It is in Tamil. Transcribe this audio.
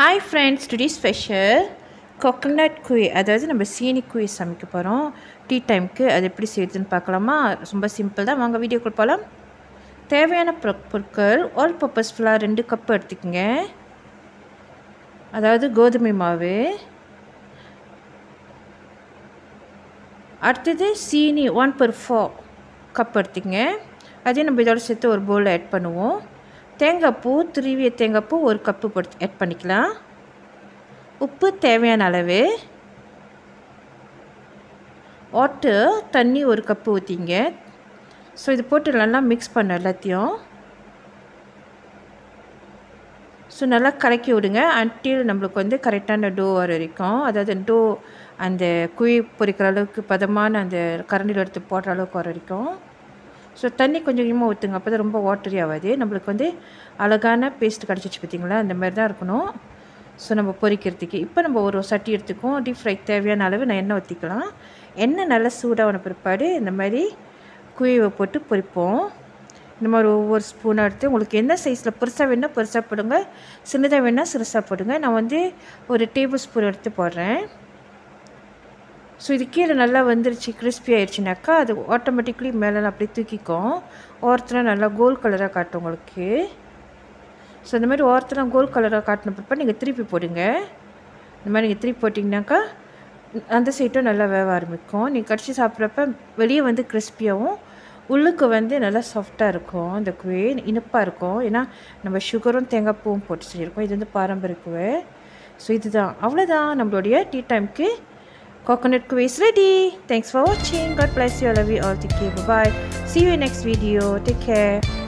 Hi friends today special coconut குய் அதாவது நம்ம சீனி குய் சமைக்க போகிறோம் டீ டைமுக்கு அது எப்படி செய்யுதுன்னு பார்க்கலாமா ரொம்ப சிம்பிள் தான் வாங்க வீடியோக்குள் போகலாம் தேவையான பொ- பொருட்கள் ஆல் பர்பஸ் ஃப்ளார் ரெண்டு கப்பு எடுத்துக்கோங்க அதாவது கோதுமை மாவு அடுத்தது சீனி ஒன் per ஃபோர் கப் எடுத்துக்கங்க அதையும் நம்ம இதோட சேர்த்து ஒரு பவுலில் ஆட் பண்ணுவோம் தேங்காய் பூ துருவிய தேங்காய் பூ ஒரு கப்பு போட்டு ஆட் பண்ணிக்கலாம் உப்பு தேவையான அளவு வாட்டர் தண்ணி ஒரு கப்பு ஊற்றிங்க ஸோ இது போட்டு நல்லா மிக்ஸ் பண்ண எல்லாத்தையும் ஸோ நல்லா கலக்கி விடுங்க அன்டில் நம்மளுக்கு வந்து கரெக்டான டோ வர வரைக்கும் அதாவது டோ அந்த குழி பொரிக்கிற அளவுக்கு பதமான அந்த கரண்டியில் எடுத்து போடுற அளவுக்கு வர வரைக்கும் ஸோ தண்ணி கொஞ்சம் கொஞ்சமாக ஊற்றுங்க அப்போ தான் ரொம்ப வாட்டரி ஆகாது நம்மளுக்கு வந்து அழகான பேஸ்ட் கிடச்சிச்சு பார்த்தீங்களா அந்த மாதிரி தான் இருக்கணும் ஸோ நம்ம பொரிக்கிறதுக்கு இப்போ நம்ம ஒரு சட்டி எடுத்துக்கோம் டீப் ஃப்ரை தேவையான அளவு நான் எண்ணெய் ஊற்றிக்கலாம் எண்ணெய் நல்லா சூடான பிற்பாடு இந்த மாதிரி குழிவை போட்டு பொரிப்போம் இந்த மாதிரி ஒவ்வொரு ஸ்பூனாக எடுத்து உங்களுக்கு என்ன சைஸில் பெருசாக வேணால் பெருசாக போடுங்க சின்னதாக வேணால் சிறுசாக போடுங்க நான் வந்து ஒரு டேபிள் ஸ்பூன் எடுத்து போடுறேன் ஸோ இது கீழே நல்லா வந்துருச்சு கிறிஸ்பி ஆயிடுச்சுனாக்கா அது ஆட்டோமேட்டிக்லி மேலே அப்படியே தூக்கிக்கும் ஓரத்தில் நல்லா கோல்ட் கலராக காட்டும் உங்களுக்கு ஸோ இந்த மாதிரி ஓரத்தில் கோல்ட் கலராக காட்டின பிறப்ப நீங்கள் திருப்பி போடுங்க இந்த மாதிரி நீங்கள் திருப்பி போட்டிங்கனாக்கா அந்த சைட்டும் நல்லா வேக ஆரம்பிக்கும் நீங்கள் கடிச்சு சாப்பிட்றப்ப வெளியே வந்து கிறிஸ்பியாகவும் உள்ளுக்கு வந்து நல்லா சாஃப்டாக இருக்கும் இந்த குவே இனிப்பாக இருக்கும் ஏன்னா நம்ம சுகரும் தேங்காய் பூவும் போட்டு செஞ்சுருக்கோம் இது வந்து பாரம்பரிய குவே ஸோ இதுதான் அவ்வளோதான் நம்மளுடைய டீ டைமுக்கு coconut quiz ready. Thanks for watching. God bless you. I love you all. Take care. Bye bye. See you in next video. Take care.